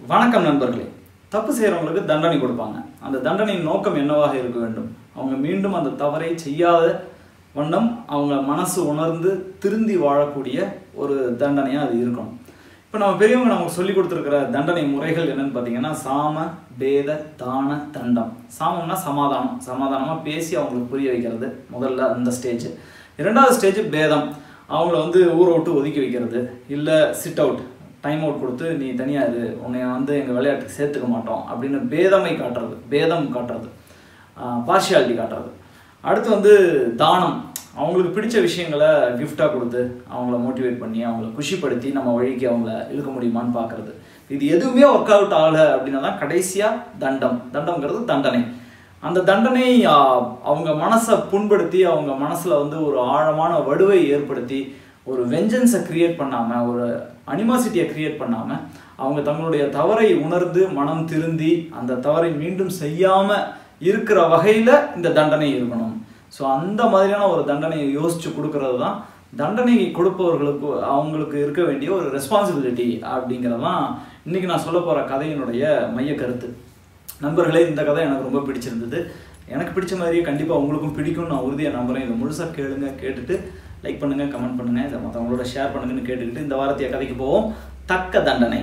வணக்கம் நண்பர்களே தப்பு செய்கிறவங்களுக்கு தண்டனை கொடுப்பாங்க அந்த தண்டனையின் நோக்கம் என்னவாக இருக்க வேண்டும் அவங்க மீண்டும் அந்த தவறை செய்யாத வண்ணம் அவங்க மனசு உணர்ந்து திருந்தி வாழக்கூடிய ஒரு தண்டனையாக அது இருக்கணும் இப்போ நம்ம பெரியவங்க நமக்கு சொல்லி கொடுத்துருக்கிற தண்டனை முறைகள் என்னன்னு பார்த்தீங்கன்னா சாம பேத தான தண்டம் சாமம்னா சமாதானம் சமாதானமாக பேசி அவங்களுக்கு புரிய வைக்கிறது முதல்ல அந்த ஸ்டேஜ் இரண்டாவது ஸ்டேஜ் பேதம் அவங்கள வந்து ஊரை விட்டு ஒதுக்கி வைக்கிறது இல்லை சிட் அவுட் டைம் அவுட் கொடுத்து நீ தனியாக இரு உன்னை வந்து எங்கள் விளையாட்டுக்கு சேர்த்துக்க மாட்டோம் அப்படின்னு பேதமை காட்டுறது பேதம் காட்டுறது பார்ஷியாலிட்டி காட்டுறது அடுத்து வந்து தானம் அவங்களுக்கு பிடிச்ச விஷயங்களை கிஃப்டாக கொடுத்து அவங்கள மோட்டிவேட் பண்ணி அவங்கள குஷிப்படுத்தி நம்ம வழிக்கு அவங்கள இழுக்க முடியுமான்னு பார்க்குறது இது எதுவுமே ஒர்க் அவுட் ஆகலை அப்படின்னா தான் கடைசியாக தண்டம் தண்டம்ங்கிறது தண்டனை அந்த தண்டனை ஆ, அவங்க மனசை புண்படுத்தி அவங்க மனசில் வந்து ஒரு ஆழமான வடுவை ஏற்படுத்தி ஒரு வெஞ்சன்ஸை கிரியேட் பண்ணாமல் ஒரு அனிமாசிட்டியை கிரியேட் பண்ணாமல் அவங்க தங்களுடைய தவறை உணர்ந்து மனம் திருந்தி அந்த தவறை மீண்டும் செய்யாமல் இருக்கிற வகையில் இந்த தண்டனை இருக்கணும் ஸோ அந்த மாதிரியான ஒரு தண்டனையை யோசித்து கொடுக்கறது தான் தண்டனை கொடுப்பவர்களுக்கு அவங்களுக்கு இருக்க வேண்டிய ஒரு ரெஸ்பான்சிபிலிட்டி அப்படிங்கிறது தான் இன்றைக்கி நான் சொல்ல போகிற கதையினுடைய மைய கருத்து நண்பர்களே இந்த கதை எனக்கு ரொம்ப பிடிச்சிருந்தது எனக்கு பிடிச்ச மாதிரியே கண்டிப்பாக உங்களுக்கும் பிடிக்கும்னு நான் உறுதியாக நம்புகிறேன் இதை முழுசாக கேளுங்க கேட்டுட்டு லைக் பண்ணுங்கள் கமெண்ட் பண்ணுங்கள் இதை மற்றவங்களோட ஷேர் பண்ணுங்கன்னு கேட்டுக்கிட்டு இந்த வாரத்தைய கதைக்கு போவோம் தக்க தண்டனை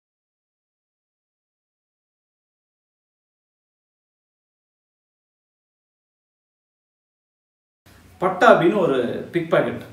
பட்டாபின்னு ஒரு பிக் பாக்கெட்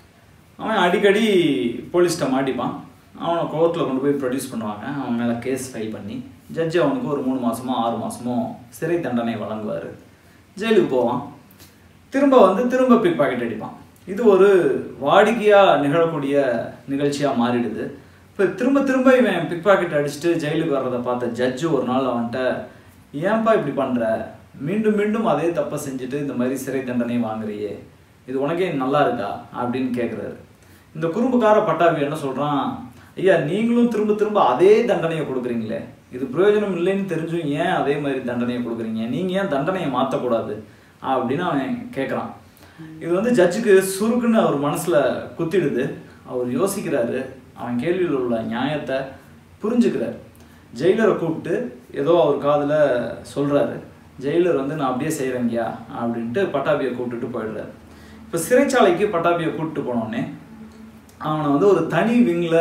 அவன் அடிக்கடி போலீஸ்கிட்ட மாட்டிப்பான் அவனை கோர்ட்டில் கொண்டு போய் ப்ரொடியூஸ் பண்ணுவாங்க அவன் மேலே கேஸ் ஃபைல் பண்ணி ஜட்ஜி அவனுக்கு ஒரு மூணு மாதமோ ஆறு மாதமோ சிறை தண்டனை வழங்குவார் ஜெயிலுக்கு போவான் திரும்ப வந்து திரும்ப பிக் பாக்கெட் அடிப்பான் இது ஒரு வாடிக்கையாக நிகழக்கூடிய நிகழ்ச்சியாக மாறிடுது இப்போ திரும்ப திரும்ப இவன் பிக் பாக்கெட் அடிச்சுட்டு ஜெயிலுக்கு வர்றதை பார்த்த ஜட்ஜு ஒரு நாள் அவன்கிட்ட ஏன்பா இப்படி பண்ணுற மீண்டும் மீண்டும் அதே தப்பை செஞ்சுட்டு இந்த மாதிரி சிறை தண்டனை வாங்குறியே இது உனக்கே நல்லா இருக்கா அப்படின்னு கேட்குறாரு இந்த குறும்புக்கார பட்டாபி என்ன சொல்கிறான் ஐயா நீங்களும் திரும்ப திரும்ப அதே தண்டனையை கொடுக்குறீங்களே இது பிரயோஜனம் இல்லைன்னு தெரிஞ்சும் ஏன் அதே மாதிரி தண்டனையை கொடுக்குறீங்க நீங்கள் ஏன் தண்டனையை மாற்றக்கூடாது அப்படின்னு அவன் கேட்குறான் இது வந்து ஜட்ஜுக்கு சுருக்குன்னு அவர் மனசில் குத்திடுது அவர் யோசிக்கிறாரு அவன் கேள்வியில் உள்ள நியாயத்தை புரிஞ்சுக்கிறார் ஜெயிலரை கூப்பிட்டு ஏதோ அவர் காதில் சொல்கிறாரு ஜெயிலர் வந்து நான் அப்படியே செய்கிறேங்கய்யா அப்படின்ட்டு பட்டாபியை கூப்பிட்டுட்டு போயிடுறாரு இப்போ சிறைச்சாலைக்கு பட்டாபியை கூப்பிட்டு போனோடனே அவனை வந்து ஒரு தனி விங்கில்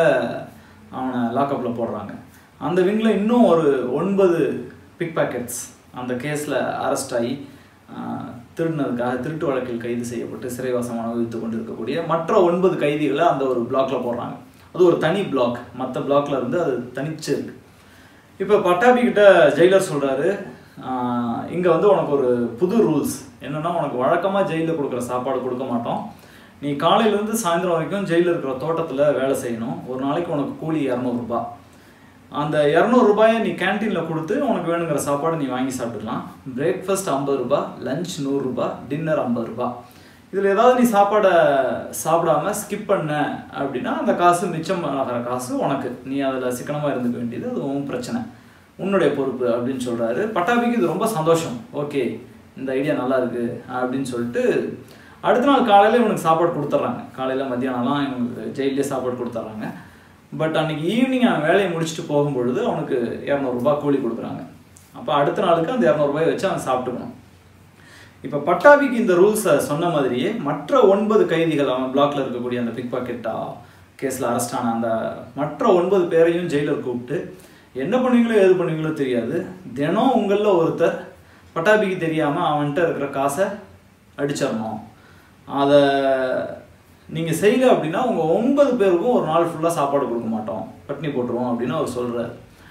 அவனை லாக்கப்பில் போடுறாங்க அந்த விங்கில் இன்னும் ஒரு ஒன்பது பிக் பாக்கெட்ஸ் அந்த கேஸில் அரெஸ்ட் ஆகி ஆஹ், திருடினதுக்காக திருட்டு வழக்கில் கைது செய்யப்பட்டு சிறைவாசம் அனுபவித்து கொண்டு இருக்கக்கூடிய மற்ற ஒன்பது கைதிகளை அந்த ஒரு பிளாக்ல போடுறாங்க அது ஒரு தனி பிளாக் மற்ற பிளாக்ல இருந்து அது தனிச்சு இருக்கு இப்போ பட்டாபி கிட்ட ஜெயிலர் சொல்றாரு ஆஹ், இங்க வந்து உனக்கு ஒரு புது ரூல்ஸ் என்னன்னா உனக்கு வழக்கமா ஜெயிலில் கொடுக்குற சாப்பாடு கொடுக்க மாட்டோம் நீ காலையிலேருந்து சாயந்தரம் வரைக்கும் ஜெயிலில் இருக்கிற தோட்டத்தில் வேலை செய்யணும் ஒரு நாளைக்கு உனக்கு கூலி இரநூறுபா அந்த இரநூறுபாயை நீ கேன்டீனில் கொடுத்து உனக்கு வேணுங்கிற சாப்பாடு நீ வாங்கி சாப்பிட்டுக்கலாம் பிரேக்ஃபாஸ்ட் ஐம்பது ரூபா லஞ்ச் நூறுரூபா டின்னர் ஐம்பது ரூபா இதில் ஏதாவது நீ சாப்பாடை சாப்பிடாம ஸ்கிப் பண்ண அப்படின்னா அந்த காசு மிச்சம் ஆகிற காசு உனக்கு நீ அதில் சிக்கனமாக இருந்துக்க வேண்டியது அது உன் பிரச்சனை உன்னுடைய பொறுப்பு அப்படின்னு சொல்கிறாரு பட்டாபிக்கு இது ரொம்ப சந்தோஷம் ஓகே இந்த ஐடியா நல்லா இருக்கு அப்படின்னு சொல்லிட்டு அடுத்த நாள் காலையில் இவனுக்கு சாப்பாடு கொடுத்துட்றாங்க காலையில் மத்தியானம்லாம் இவனுக்கு ஜெயிலே சாப்பாடு கொடுத்துட்றாங்க பட் அன்னைக்கு ஈவினிங் அவன் வேலையை முடிச்சுட்டு போகும்பொழுது அவனுக்கு இரநூறுபா கூலி கொடுக்குறாங்க அப்போ அடுத்த நாளுக்கு அந்த இரநூறுபாயை வச்சு அவன் சாப்பிட்டுக்கணும் இப்போ பட்டாபிக்கு இந்த ரூல்ஸை சொன்ன மாதிரியே மற்ற ஒன்பது கைதிகள் அவன் பிளாக்ல இருக்கக்கூடிய அந்த பிக் பாக்கெட்டா கேஸில் அரெஸ்ட் ஆன அந்த மற்ற ஒன்பது பேரையும் ஜெயிலர் கூப்பிட்டு என்ன பண்ணுவீங்களோ ஏது பண்ணுவீங்களோ தெரியாது தினம் உங்களில் ஒருத்தர் பட்டாபிக்கு தெரியாமல் அவன்கிட்ட இருக்கிற காசை அடிச்சிடணும் அதை நீங்கள் செய்யல அப்படின்னா உங்கள் ஒன்பது பேருக்கும் ஒரு நாள் ஃபுல்லாக சாப்பாடு கொடுக்க மாட்டோம் பட்னி போட்டுருவோம் அப்படின்னு அவர் சொல்கிறார்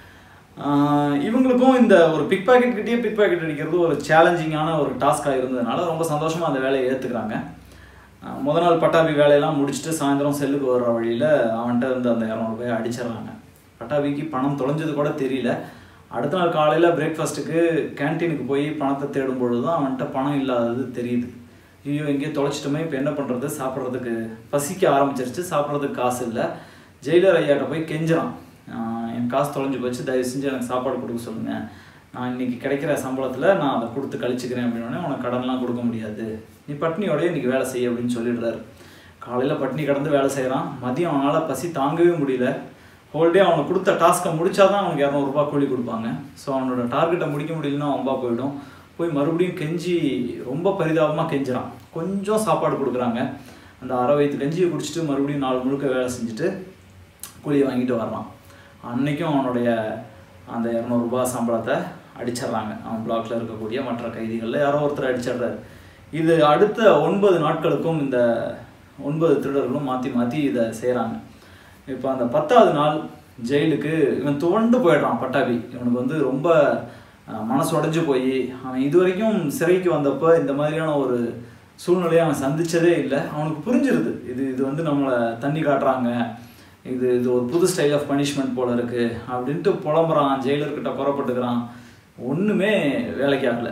இவங்களுக்கும் இந்த ஒரு பிக் பாக்கெட் கிட்டேயே பிக் பாக்கெட் அடிக்கிறது ஒரு சேலஞ்சிங்கான ஒரு டாஸ்காக இருந்ததுனால ரொம்ப சந்தோஷமாக அந்த வேலையை ஏற்றுக்கிறாங்க முத நாள் பட்டாபி வேலையெல்லாம் முடிச்சுட்டு சாயந்தரம் செல்லுக்கு வர்ற வழியில் அவன்கிட்ட இருந்து அந்த இரநூறுபாயை அடிச்சிடுறாங்க பட்டாபிக்கு பணம் தொலைஞ்சது கூட தெரியல அடுத்த நாள் காலையில் பிரேக்ஃபாஸ்ட்டுக்கு கேன்டீனுக்கு போய் பணத்தை தேடும் பொழுது தான் அவன்கிட்ட பணம் இல்லாதது தெரியுது ஐயோ எங்கேயோ தொலைச்சிட்டோமே இப்போ என்ன பண்ணுறது சாப்பிட்றதுக்கு பசிக்க ஆரம்பிச்சிருச்சு சாப்பிட்றதுக்கு காசு இல்லை ஜெயிலர் ஐயாட்ட போய் கெஞ்சுறான் ஆஹ் என் காசு தொலைஞ்சு போச்சு தயவு செஞ்சு எனக்கு சாப்பாடு கொடுக்க சொல்லுங்கள் நான் இன்னைக்கு கிடைக்கிற சம்பளத்தில் நான் அதை கொடுத்து கழிச்சுக்கிறேன் அப்படின்னோடனே உனக்கு கடன்லாம் கொடுக்க முடியாது நீ பட்னியோடய இன்னைக்கு வேலை செய்ய அப்படின்னு சொல்லிடுறாரு காலையில் பட்னி கடந்து வேலை செய்கிறான் மதியம் அவனால் பசி தாங்கவே முடியல ஹோல் டே அவனுக்கு கொடுத்த டாஸ்க்கை முடிச்சாதான் அவனுக்கு இரநூறுபா கூலி கொடுப்பாங்க ஸோ அவனோட டார்கெட்டை முடிக்க முடியலன்னா அவன்பா போயிடும் போய் மறுபடியும் கெஞ்சி ரொம்ப பரிதாபமாக கெஞ்சுறான் கொஞ்சம் சாப்பாடு கொடுக்குறாங்க அந்த அரை வயிற்று கஞ்சியை குடிச்சிட்டு மறுபடியும் நாலு முழுக்க வேலை செஞ்சுட்டு கூலியை வாங்கிட்டு வர்றான் அன்னைக்கும் அவனுடைய அந்த இரநூறுபா சம்பளத்தை அடிச்சிடுறாங்க அவன் பிளாக்ல இருக்கக்கூடிய மற்ற கைதிகளில் யாரோ ஒருத்தர் அடிச்சிடுறாரு இது அடுத்த ஒன்பது நாட்களுக்கும் இந்த ஒன்பது திருடர்களும் மாற்றி மாற்றி இதை செய்கிறாங்க இப்போ அந்த பத்தாவது நாள் ஜெயிலுக்கு இவன் துவண்டு போயிடுறான் பட்டாபி இவனுக்கு வந்து ரொம்ப அஹ், மனசு உடைஞ்சு போய் அவன் இது வரைக்கும் சிறைக்கு வந்தப்போ இந்த மாதிரியான ஒரு சூழ்நிலையை அவன் சந்திச்சதே இல்லை அவனுக்கு புரிஞ்சிருது இது இது வந்து நம்மளை தண்ணி காட்டுறாங்க இது இது ஒரு புது ஸ்டைல் ஆஃப் பனிஷ்மெண்ட் போல இருக்கு அப்படின்ட்டு புலம்புறான் ஜெயிலர்கிட்ட புறப்பட்டுக்கிறான் ஒன்றுமே வேலைக்கு ஆகல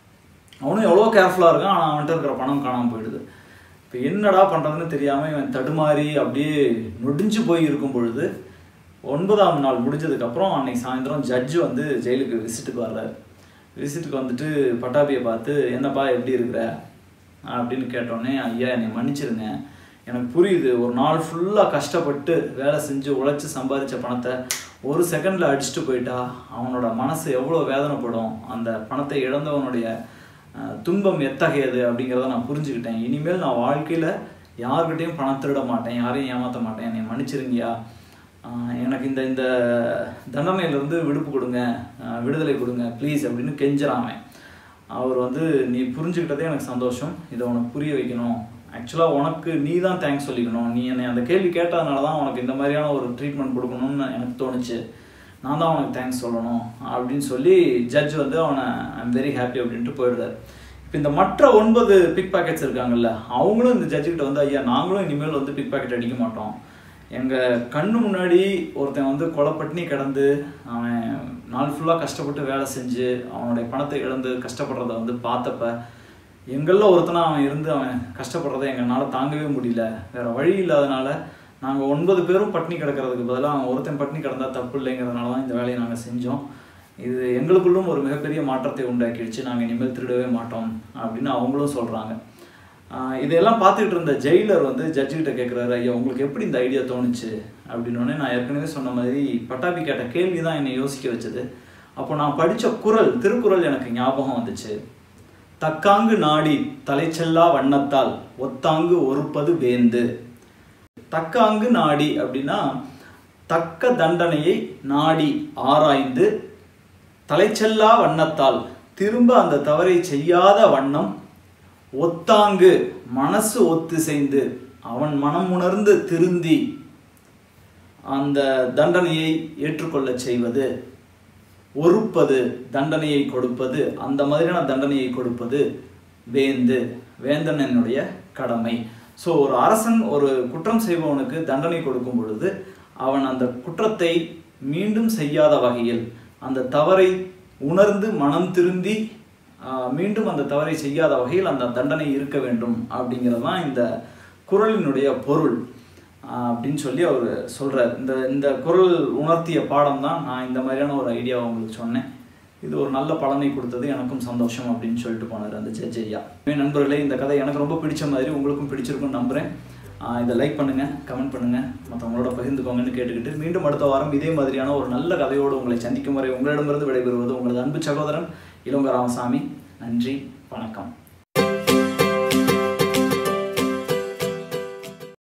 அவனும் எவ்வளோ கேர்ஃபுல்லாக இருக்கான் ஆனால் அவன்கிட்ட இருக்கிற பணம் காணாமல் போயிடுது இப்போ என்னடா பண்ணுறதுன்னு தெரியாமல் இவன் தடுமாறி அப்படியே நொடிஞ்சு போய் இருக்கும் பொழுது ஒன்பதாம் நாள் முடிஞ்சதுக்கப்புறம் அன்னைக்கு சாயந்தரம் ஜட்ஜு வந்து ஜெயிலுக்கு விசிட்டுக்கு வர்றாரு விசிட்டுக்கு வந்துட்டு பட்டாபியை பார்த்து என்னப்பா எப்படி இருக்கிற அப்படின்னு கேட்டோடனே ஐயா என்னை மன்னிச்சிருங்க எனக்கு புரியுது ஒரு நாள் ஃபுல்லாக கஷ்டப்பட்டு வேலை செஞ்சு உழைச்சி சம்பாதிச்ச பணத்தை ஒரு செகண்டில் அடிச்சுட்டு போயிட்டா அவனோட மனசு எவ்வளோ வேதனைப்படும் அந்த பணத்தை இழந்தவனுடைய அஹ், துன்பம் எத்தகையது அப்படிங்கிறத நான் புரிஞ்சுக்கிட்டேன் இனிமேல் நான் வாழ்க்கையில் யார்கிட்டயும் பணம் திருட மாட்டேன் யாரையும் ஏமாற்ற மாட்டேன் என்னை மன்னிச்சிருங்கயா ஆஹ் எனக்கு இந்த இந்த தண்டனையிலேருந்து விடுப்பு கொடுங்க ஆஹ் விடுதலை கொடுங்க ப்ளீஸ் அப்படின்னு கெஞ்சுறான் அவன் அவர் வந்து நீ புரிஞ்சுக்கிட்டதே எனக்கு சந்தோஷம் இதை உனக்கு புரிய வைக்கணும் ஆக்சுவலாக உனக்கு நீ தான் தேங்க்ஸ் சொல்லிக்கணும் நீ என்னை அந்த கேள்வி கேட்டதுனால தான் உனக்கு இந்த மாதிரியான ஒரு ட்ரீட்மெண்ட் கொடுக்கணும்னு எனக்கு தோணுச்சு நான் தான் உனக்கு தேங்க்ஸ் சொல்லணும் அப்படின்னு சொல்லி ஜட்ஜ் வந்து அவனை ஐம் வெரி ஹாப்பி அப்படின்ட்டு போயிடுறாரு இப்போ இந்த மற்ற ஒன்பது பிக் பாக்கெட்ஸ் இருக்காங்கல்ல அவங்களும் இந்த ஜட்ஜுக்கிட்ட வந்து ஐயா நாங்களும் இனிமேல் வந்து பிக் பாக்கெட் அடிக்க மாட்டோம் எங்கள் கண்ணு முன்னாடி ஒருத்தன் வந்து கொலைப்பட்டினி கிடந்து அவன் நாள் ஃபுல்லாக கஷ்டப்பட்டு வேலை செஞ்சு அவனுடைய பணத்தை இழந்து கஷ்டப்படுறத வந்து பார்த்தப்ப எங்களில் ஒருத்தனா அவன் இருந்து அவன் கஷ்டப்படுறதை எங்களால் தாங்கவே முடியல வேற வழி இல்லாதனால நாங்கள் ஒன்பது பேரும் பட்டினி கிடக்கிறதுக்கு பதிலாக அவன் ஒருத்தன் பட்டினி கிடந்தா தப்பு இல்லைங்கிறதுனால தான் இந்த வேலையை நாங்கள் செஞ்சோம் இது எங்களுக்குள்ளும் ஒரு மிகப்பெரிய மாற்றத்தை உண்டாக்கிடுச்சு நாங்கள் இனிமேல் திருடவே மாட்டோம் அப்படின்னு அவங்களும் சொல்கிறாங்க ஆஹ் இதையெல்லாம் பார்த்துக்கிட்டு இருந்த ஜெயிலர் வந்து ஜட்ஜு கிட்ட கேட்குறாரு ஐயா உங்களுக்கு எப்படி இந்த ஐடியா தோணுச்சு அப்படின்னோடனே நான் ஏற்கனவே சொன்ன மாதிரி பட்டாபி கேட்ட கேள்வி தான் என்னை யோசிக்க வச்சது அப்போ நான் படித்த குறள் திருக்குறள் எனக்கு ஞாபகம் வந்துச்சு தக்காங்கு நாடி தலைச்செல்லா வண்ணத்தால் ஒத்தாங்கு ஒருப்பது வேந்து தக்காங்கு நாடி அப்படின்னா தக்க தண்டனையை நாடி ஆராய்ந்து தலைச்செல்லா வண்ணத்தால் திரும்ப அந்த தவறை செய்யாத வண்ணம் ஒத்தாங்கு மனசு ஒத்திசைந்து அவன் மனம் உணர்ந்து திருந்தி அந்த தண்டனையை ஏற்றுக்கொள்ளச் செய்வது ஒருப்பது தண்டனையை கொடுப்பது அந்த மாதிரியான தண்டனையை கொடுப்பது வேந்து வேந்தனனுடைய கடமை ஸோ ஒரு அரசன் ஒரு குற்றம் செய்பவனுக்கு தண்டனை கொடுக்கும் பொழுது அவன் அந்த குற்றத்தை மீண்டும் செய்யாத வகையில் அந்த தவறை உணர்ந்து மனம் திருந்தி ஆஹ், மீண்டும் அந்த தவறை செய்யாத வகையில் அந்த தண்டனை இருக்க வேண்டும் அப்படிங்கிறது தான் இந்த குறளினுடைய பொருள் ஆஹ், அப்படின்னு சொல்லி அவர் சொல்றார் இந்த இந்த குறள் உணர்த்திய பாடம் தான் நான் இந்த மாதிரியான ஒரு ஐடியாவை உங்களுக்கு சொன்னேன் இது ஒரு நல்ல பலனை கொடுத்தது எனக்கும் சந்தோஷம் அப்படின்னு சொல்லிட்டு போனார் அந்த ஜட்ஜ் ஐயா எனவே நண்பர்களே இந்த கதை எனக்கு ரொம்ப பிடிச்ச மாதிரி உங்களுக்கும் பிடிச்சிருக்கும்னு நம்புகிறேன் இதை லைக் பண்ணுங்கள் கமெண்ட் பண்ணுங்கள் மற்றவங்களோட பகிர்ந்துக்கோங்கன்னு கேட்டுக்கிட்டு மீண்டும் அடுத்த வாரம் இதே மாதிரியான ஒரு நல்ல கதையோடு உங்களை சந்திக்கும் வரை உங்களிடமிருந்து விடைபெறுவது உங்களது அன்பு சகோதரன் இளங்க ராமசாமி நன்றி வணக்கம்